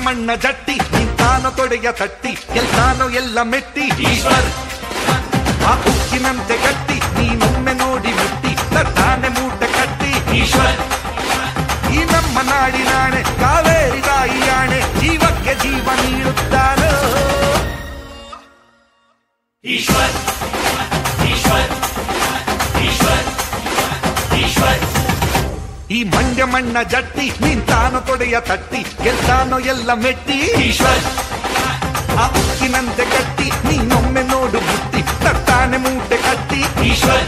ಮಣ್ಣ ಜಟ್ಟಿ ನಿಂತಾನೋ ತೊಡೆಯ ತಟ್ಟಿ ಗೆಲ್ತಾನೋ ಎಲ್ಲ ಮೆಟ್ಟಿ ಈಶ್ವರ್ ಆ ಉಕ್ಕಿನಂತೆ ಗಟ್ಟಿ ನೀನೊಮ್ಮೆ ನೋಡಿ ಮುಟ್ಟಿ ತಟ್ಟಾನೆ ಮೂಟೆ ಕಟ್ಟಿ ಈಶ್ವರ್ ಈ ನಮ್ಮ ನಾಡಿನಾಣೆ ಕಾವೇರಿ ತಾಯಿಯಾಣೆ ಜೀವಕ್ಕೆ ಜೀವ ನೀಡುತ್ತಾನೋ ಈಶ್ವರ್ ಈಶ್ವರ್ ಈಶ್ವರ್ ಈಶ್ವರ್ ಈ ಮಂಡ್ಯ ಮಣ್ಣ ಜಟ್ಟಿ ನಿಂತಾನೋ ತೊಡೆಯ ತಟ್ಟಿ ಗೆಲ್ತಾನೋ ಎಲ್ಲ ಮೆಟ್ಟಿ ಈಶ್ವರ್ ಆ ಉಕ್ಕಿನಂತೆ ಗಟ್ಟಿ ನೀನೊಮ್ಮೆ ನೋಡು ಬುಟ್ಟಿ ತಟ್ಟಾನೆ ಮೂಟೆ ಕಟ್ಟಿ ಈಶ್ವರ್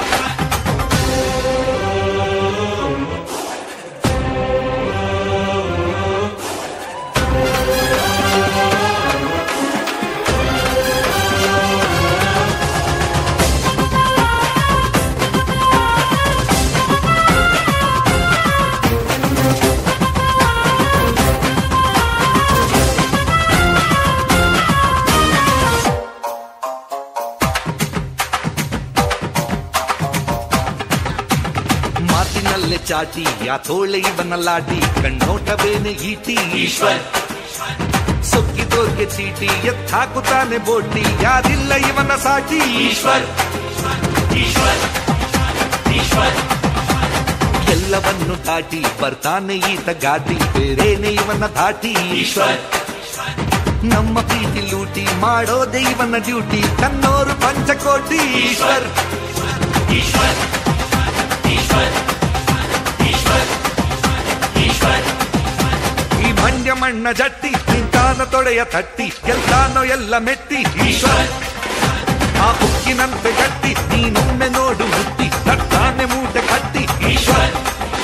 ಮಾತಿನಲ್ಲೇ ಚಾಟಿ ಆ ತೋಳೆ ಇವನ ಲಾಟಿ ಕಣ್ಣೋಟವೇನೆ ಈಟಿ ಈಶ್ವರ್ ಸೊಕ್ಕಿದೋರ್ಗೆ ಚೀಟಿ ಎತ್ತಾಕುತ್ತಾನೆ ಬೋಟಿ ಯಾರಿಲ್ಲ ಇವನ ಸಾಟಿ ಈಶ್ವರ್ ಈಶ್ವರ್ ಈಶ್ವರ್ ಎಲ್ಲವನ್ನು ದಾಟಿ ಬರ್ತಾನೆ ಈತ ಗಾಟಿ ಬೇರೇನೆ ಇವನ ಧಾಟಿ ಈಶ್ವರ್ ನಮ್ಮ ಪ್ರೀತಿ ಲೂಟಿ ಮಾಡೋದೇ ಇವನ ಡ್ಯೂಟಿ ತನ್ನೋರು ಪಂಚಕೋಟಿ ಈಶ್ವರ್ ಈಶ್ವರ್ ಈಶ್ವರ್ ಈಶ್ವರ್ ಈಶ್ವರ್ ಈ ಮಂಡ್ಯ ಮಣ್ಣ ಜಟ್ಟಿ ನಿಂತಾನ ತೊಡೆಯ ತಟ್ಟಿ ಗೆಲ್ತಾನೋ ಎಲ್ಲ ಮೆಟ್ಟಿ ಈಶ್ವರ್ ಆ ಉಕ್ಕಿನಂತೆ ಗಟ್ಟಿ ನೀನೊಮ್ಮೆ ನೋಡು ಹುಟ್ಟಿ ತಟ್ಟಾನೆ ಮೂಟೆ ಕಟ್ಟಿ ಈಶ್ವರ್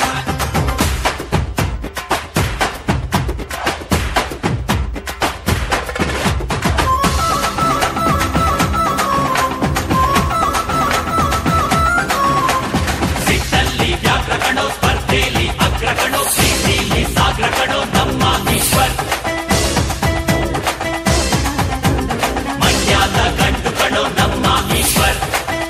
ಸಿಟ್ಟಲ್ಲಿ ವ್ಯಾಘ್ರಗಣೋ ಸ್ಪರ್ಧೆಯಲ್ಲಿ ಅಗ್ರಗಣೋ ಪ್ರೀತಿಲಿ ಸಾಗ್ರಗಣೋ ನಮ್ಮ ಈಶ್ವರ್ ಮಂಡ್ಯದ ಗಂಡು ಕಣೋ ನಮ್ಮ ಈಶ್ವರ್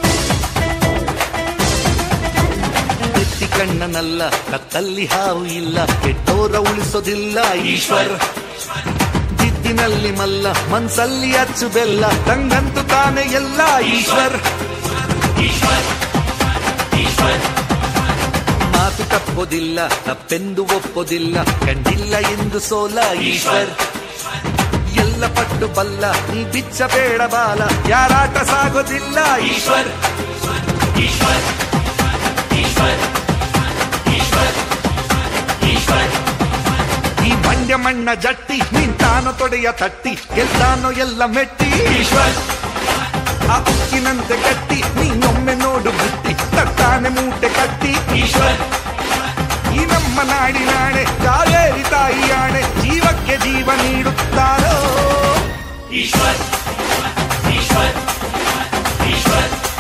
ಎತ್ತಿ ಕಣ್ಣನಲ್ಲ ಕತ್ತಲ್ಲಿ ಹಾವು ಇಲ್ಲ ಕೆಟ್ಟೋರ ಉಳಿಸೋದಿಲ್ಲ ಈಶ್ವರ್ ಜಿದ್ದಿನಲ್ಲಿ ಮಲ್ಲ ಮನ್ಸಲ್ಲಿ ಅಚ್ಚು ಬೆಲ್ಲ ತಂಗಂತು ತಾನೆ ಎಲ್ಲ ಈಶ್ವರ್ ಈಶ್ವರ್ ಈಶ್ವರ್ ಮಾತು ತಪ್ಪೋದಿಲ್ಲ ತಪ್ಪೆಂದು ಒಪ್ಪೋದಿಲ್ಲ ಕಂಡಿಲ್ಲ ಎಂದು ಸೋಲ ಈಶ್ವರ್ ಎಲ್ಲ ಪಟ್ಟು ಬಲ್ಲ ನೀ ಬಿಚ್ಚ ಬೇಡ ಬಾಲ ಯಾರಾಟ ಸಾಗೋದಿಲ್ಲ ಈಶ್ವರ್ ಈಶ್ವರ್ ಈಶ್ವರ್ ಈಶ್ವರ್ ಈಶ್ವರ್ ಈ ಮಂಡ್ಯ ಮಣ್ಣ ಜಟ್ಟಿ ನಿಂತಾನೋ ತೊಡೆಯ ತಟ್ಟಿ ಗೆಲ್ತಾನೋ ಎಲ್ಲ ಮೆಟ್ಟಿ ಈಶ್ವರ್ ಆ ಉಕ್ಕಿನಂತೆ ಗಟ್ಟಿ ನೀನೊಮ್ಮೆ ನೋಡು ಬುಟ್ಟಿ ತಟ್ಟಾನೆ ಮೂಟೆ ಕಟ್ಟಿ ಈಶ್ವರ್ ಈ ನಮ್ಮ ನಾಡಿನಾಣೆ ಕಾವೇರಿ ತಾಯಿಯಾಣೆ ಜೀವಕ್ಕೆ ಜೀವ ನೀಡುತ್ತಾರೋ ಈಶ್ವರ್ ಈಶ್ವರ್ ಈಶ್ವರ್